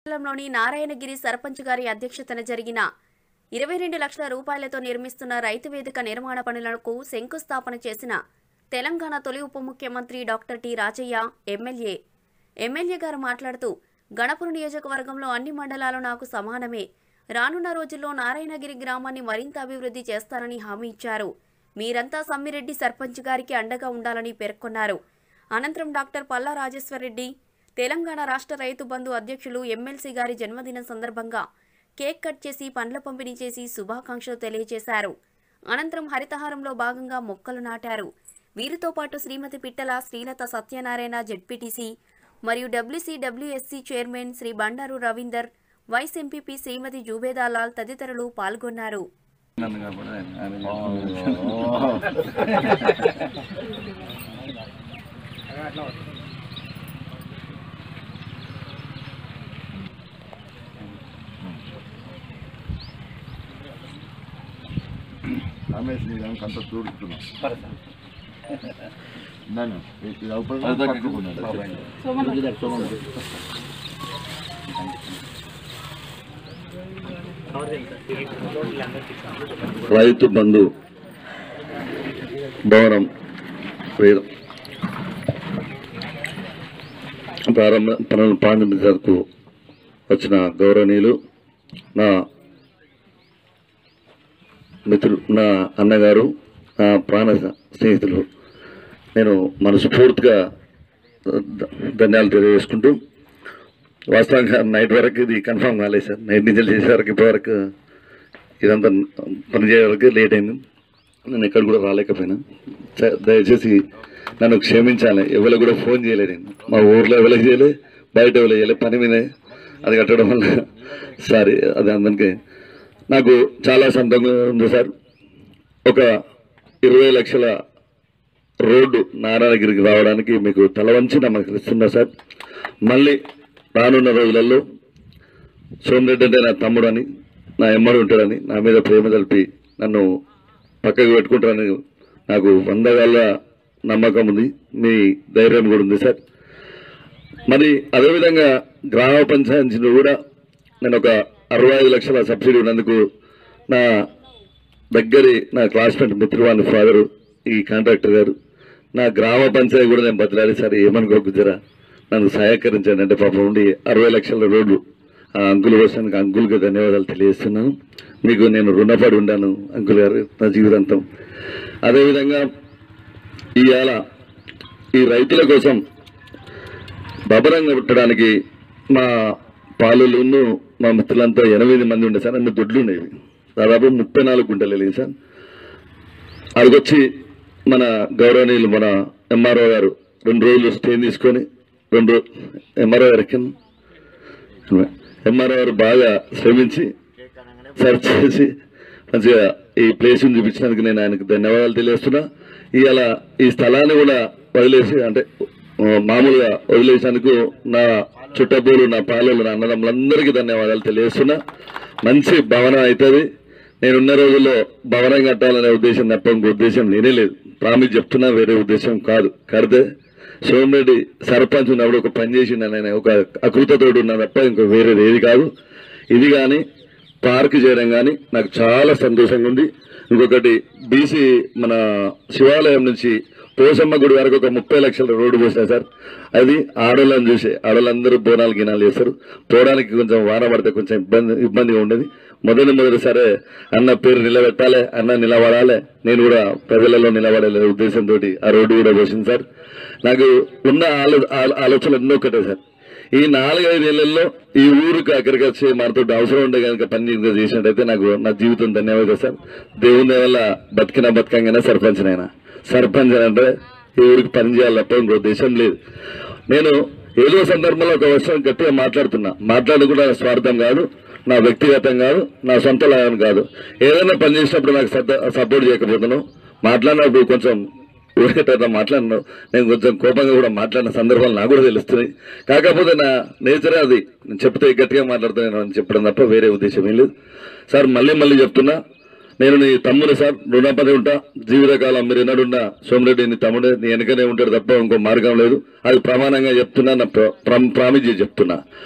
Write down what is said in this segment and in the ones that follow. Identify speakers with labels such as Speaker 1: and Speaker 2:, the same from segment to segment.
Speaker 1: మండలంలోని నారాయణగిరి సర్పంచ్ గారి అధ్యక్షతన జరిగిన ఇరవై రెండు లక్షల రూపాయలతో నిర్మిస్తున్న రైతు వేదిక నిర్మాణ పనులకు శంకుస్థాపన చేసిన తెలంగాణ తొలి ఉప ముఖ్యమంత్రి doctor T Rajaiah MLA MLA గారు మాట్లాడుతూ గణపురం నియోజకవర్గంలో అన్ని మండలాలు నాకు సమానమే రానున్న రోజుల్లో నారాయణగిరి గ్రామాన్ని మరింత అభివృద్ధి చేస్తానని హామీ ఇచ్చారు మీరంతా సమ్మిరెడ్డి సర్పంచ్ గారికి అండగా ఉండాలని పేర్కొన్నారు అనంతరం డాక్టర్ పల్లా రాజేశ్వరరెడ్డి తెలంగాణ రాష్ట్ర రైతు బంధు అధ్యక్షులు ఎమ్మెల్సీ గారి జన్మదినం సందర్భంగా కేక్ కట్ చేసి పండ్ల పంపిణీ చేసి శుభాకాంక్షలు తెలియజేశారు అనంతరం హరితహారంలో భాగంగా మొక్కలు నాటారు వీరితో పాటు శ్రీమతి పిట్టల శ్రీలత సత్యనారాయణ జెడ్పీటీసీ మరియు WCWSC chairman Shri Bandaru Ravinder vice MPP Shrimati Jubedalal తదితరులు పాల్గొన్నారు
Speaker 2: నన్ను కాబట్టి ఆయన- ఆయన
Speaker 3: రమేష్ నీ దానికి అంత చూడుతున్నాం నన్ను ఇది అవపడగా
Speaker 2: అది తగ్గ-
Speaker 3: పట్టుకున్నాడు.
Speaker 2: బాబాయ్.
Speaker 3: ఇది సోమన్.
Speaker 4: రైతు బంధు భవనం వేదం ప్రారంభ పనులు ప్రారంభించేందుకు వచ్చిన గౌరవనీయులు నా మిత్రులు నా అన్నగారు నా ప్రాణ స్నేహితులు నేను మనస్ఫూర్తిగా ధ- ధన్యాలు తెలియజేసుకుంటూ వాస్తవంగా నైట్ వరకు ఇది కన్ఫర్మ్ కాలేదు సార్ నైట్ నుంచి చేసే వరకు ఇప్పటివరకు ఇదంతా పని చేయ వరకు లేట్ అయింది నేను ఎక్కడ కూడా రాలేకపోయినా చ- దయచేసి నన్ను క్షమించాలి ఎవరు కూడా ఫోన్ చేయలేదు నేను మా ఊర్లో ఎవరికి చేయలే బయట ఎవరు చేయలే పని మీద అది కట్టడం వల్ల సారీ అది అందరికీ నాకు చాలా సంతోషంగా ఉంది సార్ ఒక ఇరవై లక్షల రోడ్డు నారాయణగిరికి రావడానికి మీకు తల వంచి నమ్మకం సార్ మళ్ళీ రానున్న రోజులలో సోమిరెడ్డి అంటే నా తమ్ముడు అని నా ఎమ్మడు ఉంటాడని నా మీద ప్రేమ కలిపి నన్ను పక్కకు పెట్టుకుంటారని నాకు వందగాళ్ళ నమ్మకం ఉంది మీ ధైర్యం కూడా ఉంది సార్ మరి అదేవిధంగా గ్రామ పంచాయతీలో కూడా నేను ఒక అరవై ఐదు లక్షల సబ్సిడీ ఉన్నందుకు నా దగ్గరి నా క్లాస్మేట్ మిత్రువాని ఫాదరు ఈ కాంట్రాక్టర్ గారు నా గ్రామ పంచాయతీ కూడా నేను బదిలాడి సార్ ఏమనుకోకు జరా నన్ను సహకరించండి అంటే పాపం ఉండి అరవై లక్షల రోడ్లు ఆ అంకుల్ కోసానికి అంకుల్కి ధన్యవాదాలు తెలియజేస్తున్నాను మీకు నేను రుణపడి ఉండాను అంకుల్ గారు నా జీవితాంతం అదేవిధంగా ఇవాళ ఈ రైతుల కోసం బబరంగా పెట్టడానికి మా పాలులను మా మిత్రులంతా ఎనిమిది మంది ఉండే సార్ అన్ని దొడ్లు ఉండేవి దాదాపు ముప్పై నాలుగు గుంటలు వెళ్ళింది సార్ అదికొచ్చి మన గౌరవనీయులు మన ఎంఆర్ఓ గారు రెండు రోజులు స్టే తీసుకొని రెండు రో- ఎంఆర్ఓ గారికి ఎంఆర్ఓ గారు బాగా శ్రమించి సెర్చ్ చేసి మంచిగా ఈ ప్లేస్ని చూపించినందుకు నేను ఆయనకు ధన్యవాదాలు తెలియజేస్తున్నా ఇవాళ ఈ స్థలాన్ని కూడా వదిలేసి అంటే ఆ, మామూలుగా వదిలేసినందుకు నా చుట్టపూలు నా పాలలు నా అన్నదమ్ములందరికీ ధన్యవాదాలు తెలియజేస్తున్నా మంచి భవనం అవుతుంది నేనున్న రోజుల్లో భవనం కట్టాలనే ఉద్దేశం తప్ప ఇంకో ఉద్దేశం నేనే లేదు ప్రామిస్ చెప్తున్నా వేరే ఉద్దేశం కాదు కడితే సోమిరెడ్డి సర్పంచ్ ఉన్నప్పుడు ఒక పని చేసిండు ఆయన ఒక అకృతతోడు ఉన్నా తప్ప ఇంకో వేరేది ఏది కాదు ఇది కానీ పార్క్ చేయడం కానీ నాకు చాలా సంతోషంగా ఉంది ఇంకొకటి బీసీ మన శివాలయం నుంచి పోసమ్మ గుడి వరకు ఒక ముప్పై లక్షల రోడ్డు పోసినా సార్ అది ఆడోళ్ళని చూసి ఆడోళ్ళందరూ బోనాలు గినాలు చేస్తారు పోవడానికి కొంచెం వాన పడితే కొంచెం ఇబ్బంది ఇబ్బందిగా ఉండేది మొదటి మొదటి సరే అన్న పేరు నిలబెట్టాలి అన్న నిలబడాలి నేను కూడా ప్రజలలో నిలబడే ఉద్దేశంతో ఆ రోడ్డు కూడా పోసింది సార్ నాకు ఉన్న ఆలో ఆలో- ఆలోచనలు ఎన్నో ఒకటే సార్ ఈ నాలుగైదేళ్లలో ఈ ఊరికి అక్కడికి వచ్చి మనతో అవసరం ఉండే కనుక పని ఇంకా చేసినట్టయితే నాకు నా జీవితం ధన్యవాదాలు సార్ దేవుని వల్ల బతికిన బతకంగానే సర్పంచ్ నైనా సర్పంచ్ అంటే ఈ ఊరికి పని చేయాలి తప్ప ఇంకో దేశం లేదు నేను ఏదో సందర్భంలో ఒక వర్షం గట్టిగా మాట్లాడుతున్నా మాట్లాడు కూడా నా స్వార్థం కాదు నా వ్యక్తిగతం కాదు నా సొంత లాభం కాదు ఏదైనా పని చేసినప్పుడు నాకు సపోర్ట్ చేయకపోతున్నాను మాట్లాడినప్పుడు కొంచెం ఊరికేటట్లా మాట్లాడినావు నేను కొంచెం కోపంగా కూడా మాట్లాడిన సందర్భాలు నాకు కూడా తెలుస్తున్నాయి కాకపోతే నా నేచరే అది నేను చెప్తే గట్టిగా మాట్లాడుతున్నాను అని చెప్పడం తప్ప వేరే ఉద్దేశం ఏం లేదు సార్ మళ్ళీ మళ్ళీ చెప్తున్నా నేను నీ తమ్ముడు సార్ రుణపడి ఉంటా జీవితకాలం మీరు ఎన్నడున్నా సోమిరెడ్డి నీ తమ్ముడే నీ వెనకనే ఉంటాడు తప్ప ఇంకో మార్గం లేదు అది ప్రమాణంగా చెప్తున్నా నా ప్ర- ప్ర- ప్రామిస్ చేసి చెప్తున్నా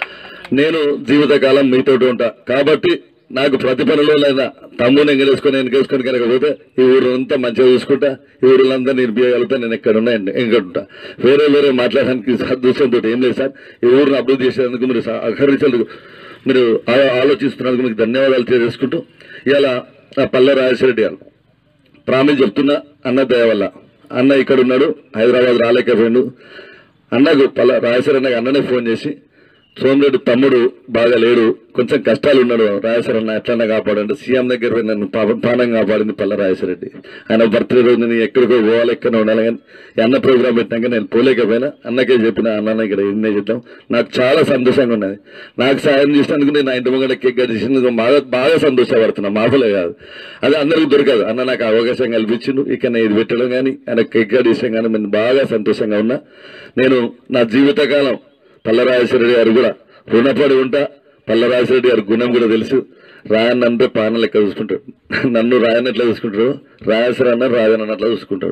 Speaker 4: నేను జీవితకాలం మీతోటి ఉంటా కాబట్టి నాకు ప్రతి పనిలో లేదా తమ్ముని ఎంగలేసుకొని వెనకేసుకొని కనుకపోతే ఈ ఊరంతా మంచిగా చూసుకుంటా ఈ ఊళ్ళంతా నేను బియ్యగలుగుతా నేను ఎక్కడున్నా ఎక్కడుంటా వేరే వేరే మాట్లాడడానికి సదృశ్యంతో ఏం లేదు సార్ ఈ ఊరిని అభివృద్ధి చేసేందుకు మీరు అఖరించేందుకు మీరు ఆ- ఆలోచిస్తున్నందుకు మీకు ధన్యవాదాలు తెలియజేసుకుంటూ ఇలా పల్లె రాజశేఖరెడ్డి గారు ప్రామిస్ చెప్తున్నా అన్న దయ వల్ల అన్న ఇక్కడ ఉన్నాడు హైదరాబాద్ రాలేకపోయిండు అన్నకు పల్ల రాజేశ్వర అన్నకు అన్ననే ఫోన్ చేసి సోమిరెడ్డి తమ్ముడు బాగా లేడు కొంచెం కష్టాలు ఉన్నాడు రాజేశ్వర అన్న ఎట్లన్నా కాపాడండి సీఎం దగ్గర పోయి నన్ను పాపం ప్రాణం కాపాడింది పల్ల రాజేశ్వరరెడ్డి ఆయన బర్త్డే రోజు నేను ఎక్కడికో పోవాలి ఎక్కడ ఉండాలి కానీ ఈ అన్న ప్రోగ్రామ్ పెట్టాక నేను పోలేకపోయినా అన్నకే చెప్పిన అన్న ఇక్కడ ఎన్నే చేద్దాం నాకు చాలా సంతోషంగా ఉన్నది నాకు సాయం చేసినందుకు నేను ఆ ఇంటి ముంగడ కేక్ కట్ చేసినందుకు బాగా బాగా సంతోషపడుతున్నా మాటలే కాదు అది అందరికీ దొరకదు అన్న నాకు అవకాశం కల్పించిండు ఇక నేను ఇది పెట్టడం కానీ ఆయన కేక్ కట్ చేసాం కానీ నేను బాగా సంతోషంగా ఉన్నా నేను నా జీవితకాలం పల్లరాజేశ్వరరెడ్డి గారు కూడా రుణపడి ఉంటా పల్లరాజేశ్వరరెడ్డి గారి గుణం కూడా తెలుసు రాయన్న అంటే పాన లెక్క చూసుకుంటాడు నన్ను రాయన్న ఎట్లా చూసుకుంటాడు రాజేశ్వర అన్న రాజన్ అన్న అట్లా చూసుకుంటాడు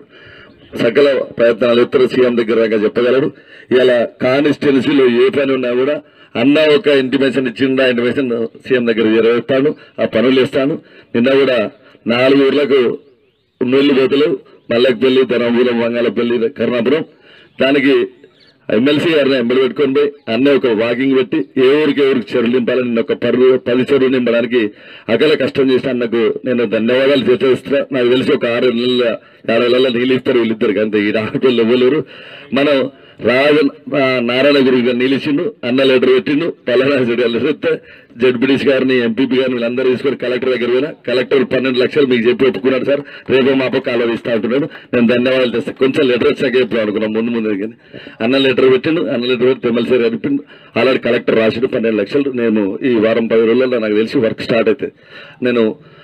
Speaker 4: సకల ప్రయత్నాలు ఇతర సీఎం దగ్గర దాకా చెప్పగలడు ఇలా కానిస్టెన్సీలో ఏ పని ఉన్నా కూడా అన్న ఒక ఇంటిమేషన్ ఇచ్చిండు ఆ ఇంటిమేషన్ సీఎం దగ్గర చేరవేస్తాను ఆ పనులు ఇస్తాను నిన్న కూడా నాలుగు ఊర్లకు ఉన్నోళ్ళు పోతలు మల్లెపల్లి ధర్మపురం వంగాలపల్లి కర్ణాపురం దానికి ఎమ్మెల్సీ గారిని ఎంబడి పెట్టుకొని పోయి అన్నీ ఒక వాకింగ్ పెట్టి ఏ ఊరికి ఏ ఊరికి చెరువులు నింపాలని నేను ఒక పరు పది చెరువులు నింపడానికి అకల కష్టం చేసిన అన్నకు నేను ధన్యవాదాలు చేసేస్తున్నా నాకు తెలిసి ఒక ఆరు నెలల ఆరు నెలల నీళ్ళు ఇస్తారు వీళ్ళిద్దరికి అంతే ఈ రాకపోళ్ళు ఇవ్వలేరు మనం రాజ ఆ, నారాయణ గురువు గారు నిలిచిండు అన్న లెటర్ పెట్టిండు పల్లరాజుడి లెటర్ ఇస్తే జడ్పీడీసీ గారిని ఎంపీపీ గారిని వీళ్ళందరూ తీసుకొని కలెక్టర్ దగ్గర పోయినా కలెక్టర్ పన్నెండు లక్షలు మీకు చెప్పి ఒప్పుకున్నాడు సార్ రేపు మాపో కాలువ ఇస్తా అంటున్నాడు నేను ధన్యవాదాలు చేస్తా కొంచెం లెటర్ వచ్చాక చెప్తాను అనుకున్నాం ముందు ముందు కానీ అన్న లెటర్ పెట్టిండు అన్న లెటర్ పెట్టి ఎమ్మెల్సీ గారు చెప్పిండు ఆల్రెడీ కలెక్టర్ రాసిండు పన్నెండు లక్షలు నేను ఈ వారం పది రోజుల్లో నాకు తెలిసి వర్క్ స్టార్ట్ అవుతుంది నేను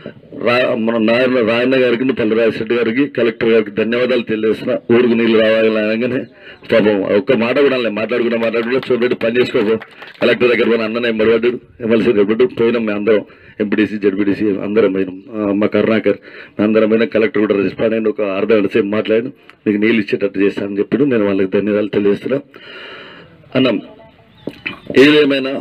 Speaker 4: రా మన నారాయణ రాయన్న గారికి పల్లరాజరెడ్డి గారికి కలెక్టర్ గారికి ధన్యవాదాలు తెలియజేస్తున్నా ఊరికి నీళ్లు రావాలి అనగానే పాపం ఒక్క మాట కూడా అనలే. మాట్లాడుకున్నా మాట్లాడుకున్నా చూడండి పని చేసుకోపో కలెక్టర్ దగ్గర పోయిన అన్న ఎంబడి పడ్డాడు ఎమ్మెల్సీ దగ్గర పడ్డాడు పోయినాం మేము అందరం ఎంపీడీసీ జడ్పీడీసీ అందరం పోయినాం ఆ, మా కరుణాకర్ మేము అందరం పోయినా కలెక్టర్ కూడా రెస్పాండ్ అయ్యిండు ఒక అర్ధ గంట సేపు మాట్లాడి మీకు నీళ్ళు ఇచ్చేటట్టు చేస్తానని చెప్పాడు నేను వాళ్ళకి ధన్యవాదాలు తెలియజేస్తున్నా అన్నం ఏదేమైనా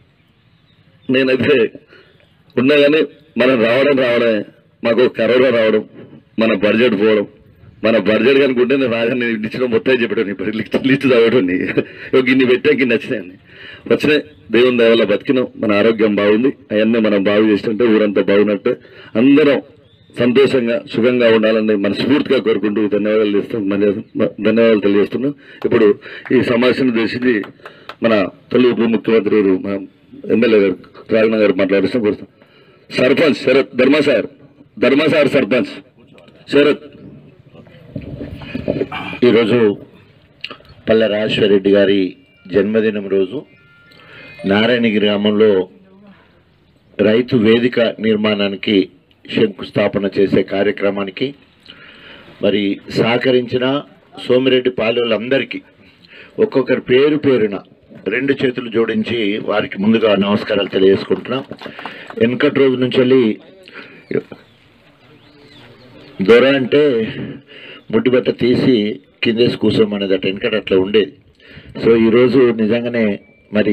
Speaker 4: నేనైతే ఉన్నా కానీ మనం రావడం రావడమే మాకు కరోనా రావడం మన బడ్జెట్ పోవడం మన బడ్జెట్ కనుకుంటే నేను రాజా నేను ఇచ్చిన మొత్తం చెప్పాడు ఇప్పుడు లిస్ట్ లిస్ట్ చదవడం ఇన్ని పెట్టాక ఇన్ని వచ్చినాయి వచ్చినాయి దేవుని దయ వల్ల బతికినాం మన ఆరోగ్యం బాగుంది అవన్నీ మనం బాగు చేస్తుంటే ఊరంతా బాగున్నట్టే అందరం సంతోషంగా సుఖంగా ఉండాలని మనస్ఫూర్తిగా కోరుకుంటూ ధన్యవాదాలు చేస్తాం ధన్యవాదాలు తెలియజేస్తున్నాం ఇప్పుడు ఈ సమావేశం చేసింది మన తొలి ఉప ముఖ్యమంత్రి గారు, మన ఎమ్మెల్యే గారు రాజన్న గారు మాట్లాడిస్తాం కోరుతాం సర్పంచ్ శరత్ ధర్మసార్ ధర్మసార్ సర్పంచ్ శరత్
Speaker 3: ఈరోజు పల్లె రాజేశ్వరరెడ్డి గారి జన్మదినం రోజు నారాయణగిరి గ్రామంలో రైతు వేదిక నిర్మాణానికి శంకుస్థాపన చేసే కార్యక్రమానికి మరి సహకరించిన సోమిరెడ్డి పాలెలందరికీ ఒక్కొక్కరి పేరు పేరున రెండు చేతులు జోడించి వారికి ముందుగా నమస్కారాలు తెలియజేసుకుంటున్నాం వెనకటి రోజు నుంచి వెళ్ళి దొర అంటే ముడ్డిబట్ట తీసి కిందేసి కూర్చోమనేది అట్ట వెనకట అట్లా ఉండేది సో ఈరోజు నిజంగానే మరి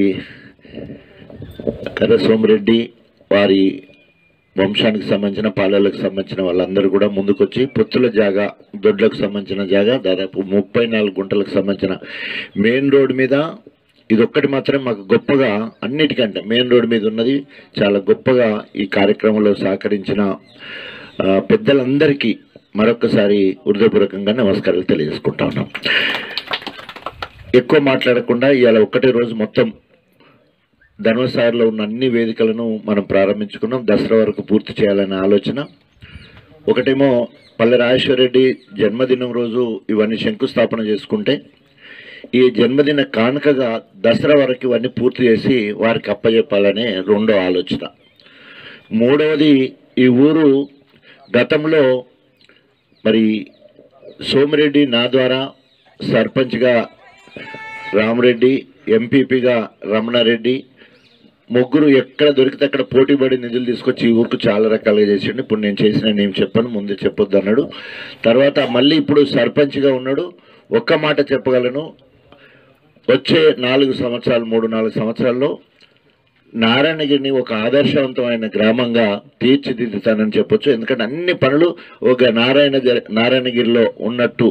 Speaker 3: కర్ర సోమిరెడ్డి వారి వంశానికి సంబంధించిన పాలలకు సంబంధించిన వాళ్ళందరూ కూడా ముందుకొచ్చి పొత్తుల జాగా దొడ్లకు సంబంధించిన జాగా దాదాపు ముప్పై నాలుగు గుంటలకు సంబంధించిన మెయిన్ రోడ్ మీద ఇదొక్కటి మాత్రం మాకు గొప్పగా అన్నిటికంటే మెయిన్ రోడ్ మీద ఉన్నది చాలా గొప్పగా ఈ కార్యక్రమంలో సహకరించిన ఆ, పెద్దలందరికీ మరొకసారి హృదయపూర్వకంగా నమస్కారాలు తెలియజేసుకుంటా ఉన్నాం ఎక్కువ మాట్లాడకుండా ఇవాళ ఒక్కటే రోజు మొత్తం ధర్మసాగర్లో ఉన్న అన్ని వేదికలను మనం ప్రారంభించుకున్నాం దసరా వరకు పూర్తి చేయాలనే ఆలోచన ఒకటేమో పల్లె రాజేశ్వరరెడ్డి జన్మదినం రోజు ఇవన్నీ శంకుస్థాపన చేసుకుంటే ఈ జన్మదిన కానుకగా దసరా వరకు ఇవన్నీ పూర్తి చేసి వారికి అప్పచెప్పాలనే రెండో ఆలోచన మూడవది ఈ ఊరు గతంలో మరి సోమిరెడ్డి నా ద్వారా సర్పంచ్గా రామరెడ్డి ఎంపీపీగా రమణారెడ్డి ముగ్గురు ఎక్కడ దొరికితే అక్కడ పోటీ పడి నిధులు తీసుకొచ్చి ఈ ఊరికి చాలా రకాలుగా చేసిండు ఇప్పుడు నేను చేసిన నేను చెప్పాను ముందే చెప్పొద్దు అన్నాడు తర్వాత మళ్ళీ ఇప్పుడు సర్పంచ్గా ఉన్నాడు ఒక్క మాట చెప్పగలను వచ్చే నాలుగు సంవత్సరాలు మూడు నాలుగు సంవత్సరాల్లో నారాయణగిరిని ఒక ఆదర్శవంతమైన గ్రామంగా తీర్చిదిద్దుతానని చెప్పొచ్చు ఎందుకంటే అన్ని పనులు ఒక నారాయణ నారాయణగిరిలో ఉన్నట్టు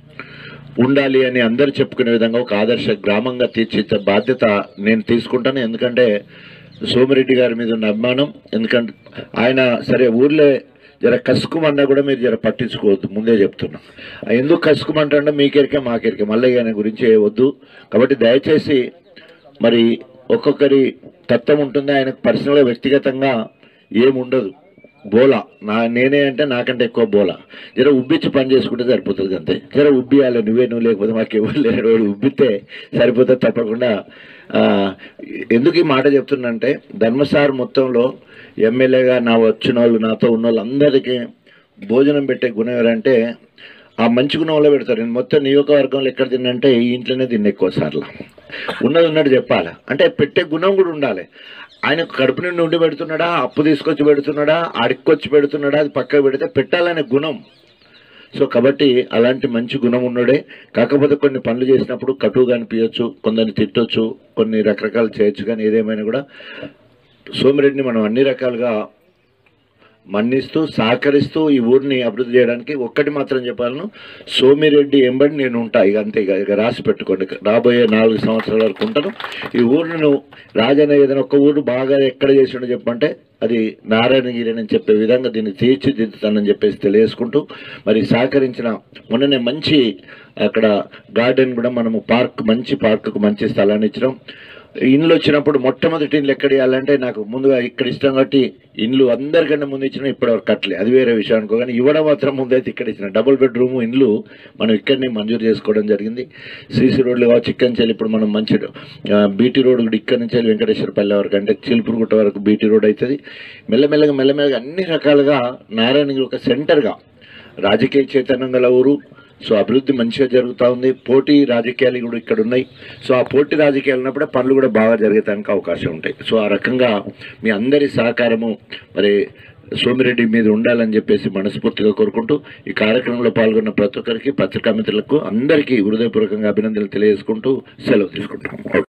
Speaker 3: ఉండాలి అని అందరు చెప్పుకునే విధంగా ఒక ఆదర్శ గ్రామంగా తీర్చిచ్చే బాధ్యత నేను తీసుకుంటాను ఎందుకంటే సోమిరెడ్డి గారి మీద ఉన్న అభిమానం ఎందుకంటే ఆయన సరే ఊర్లో జర కసుకుమన్నా కూడా మీరు జర పట్టించుకోవద్దు ముందే చెప్తున్నా ఎందుకు కసుకుమంటే మీకెరికే మాకెరికే మళ్ళీ ఆయన గురించి వద్దు కాబట్టి దయచేసి మరి ఒక్కొక్కరి తత్వం ఉంటుంది ఆయనకు పర్సనల్గా వ్యక్తిగతంగా ఏముండదు బోలా నా నేనే అంటే నాకంటే ఎక్కువ బోలా జర ఉబ్బిచ్చి పని చేసుకుంటే సరిపోతుంది అంతే జర ఉబ్బియాలి నువ్వే నువ్వు లేకపోతే మాకు ఎవరు లేరు వాడు ఉబ్బితే సరిపోతుంది తప్పకుండా ఆ, ఎందుకు ఈ మాట చెప్తున్నంటే ధర్మసార్ మొత్తంలో ఎమ్మెల్యేగా నా వచ్చిన వాళ్ళు నాతో ఉన్న వాళ్ళు అందరికీ భోజనం పెట్టే గుణం ఎవరంటే ఆ మంచి గుణంలో పెడతారు నేను మొత్తం నియోజకవర్గంలో ఎక్కడ తిన్నంటే ఈ ఇంట్లోనే తిన్న ఎక్కువ సార్లు ఉన్నది ఉన్నట్టు చెప్పాలి అంటే పెట్టే గుణం కూడా ఉండాలి ఆయన కడుపు నుండి ఉండి పెడుతున్నాడా అప్పు తీసుకొచ్చి పెడుతున్నాడా అడుక్కొచ్చి పెడుతున్నాడా అది పక్కకు పెడితే పెట్టాలనే గుణం సో కాబట్టి అలాంటి మంచి గుణం ఉన్నాడే కాకపోతే కొన్ని పనులు చేసినప్పుడు కటువుగా అనిపించవచ్చు కొందరిని తిట్టొచ్చు కొన్ని రకరకాలు చేయొచ్చు కానీ ఏదేమైనా కూడా సోమిరెడ్డిని మనం అన్ని రకాలుగా మన్నిస్తూ సహకరిస్తూ ఈ ఊరిని అభివృద్ధి చేయడానికి ఒక్కటి మాత్రం చెప్పాలను సోమిరెడ్డి ఎంబడి నేను ఉంటా ఇక అంతే ఇక ఇక రాసి పెట్టుకోండి రాబోయే నాలుగు సంవత్సరాల వరకు ఉంటాను ఈ ఊరిని రాజన్న ఏదైనా ఒక్క ఊరు బాగా ఎక్కడ చేసిండో చెప్పంటే అది నారాయణగిరి అని చెప్పే విధంగా దీన్ని తీర్చిదిద్దుతానని చెప్పేసి తెలియజేసుకుంటూ మరి సహకరించిన మొన్ననే మంచి అక్కడ గార్డెన్ కూడా మనము పార్క్ మంచి పార్కుకు మంచి స్థలాన్ని ఇచ్చినాం ఇండ్లు వచ్చినప్పుడు మొట్టమొదటి ఇండ్లు ఎక్కడ ఇవ్వాలంటే నాకు ముందుగా ఇక్కడ ఇష్టం కాబట్టి ఇండ్లు అందరికన్నా ముందు ఇచ్చిన ఇప్పటివరకు కట్టలే అది వేరే విషయం అనుకో కానీ ఇవ్వడం మాత్రం ముందైతే ఇక్కడ ఇచ్చిన డబుల్ బెడ్రూమ్ ఇండ్లు మనం ఇక్కడనే మంజూరు చేసుకోవడం జరిగింది సీసీ రోడ్లు కావచ్చు ఇక్కడి నుంచి వెళ్ళి ఇప్పుడు మనం మంచి ఆ, బీటీ రోడ్ కూడా ఇక్కడ నుంచి వెళ్ళి వెంకటేశ్వరపల్లి వరకు అంటే చిలుపురుగుట్ట వరకు బీటీ రోడ్ అవుతుంది మెల్లమెల్లగా మెల్లమెల్లగా అన్ని రకాలుగా నారాయణగిరి ఒక సెంటర్గా రాజకీయ చైతన్యం గల ఊరు సో అభివృద్ధి మంచిగా జరుగుతూ ఉంది పోటీ రాజకీయాలు కూడా ఇక్కడ ఉన్నాయి సో ఆ పోటీ రాజకీయాలు ఉన్నప్పుడే పనులు కూడా బాగా జరగటానికి అవకాశం ఉంటాయి సో ఆ రకంగా మీ అందరి సహకారము మరి సోమిరెడ్డి మీద ఉండాలని చెప్పేసి మనస్ఫూర్తిగా కోరుకుంటూ ఈ కార్యక్రమంలో పాల్గొన్న ప్రతి ఒక్కరికి పత్రికా మిత్రులకు అందరికీ హృదయపూర్వకంగా అభినందనలు తెలియజేసుకుంటూ సెలవు తీసుకుంటాం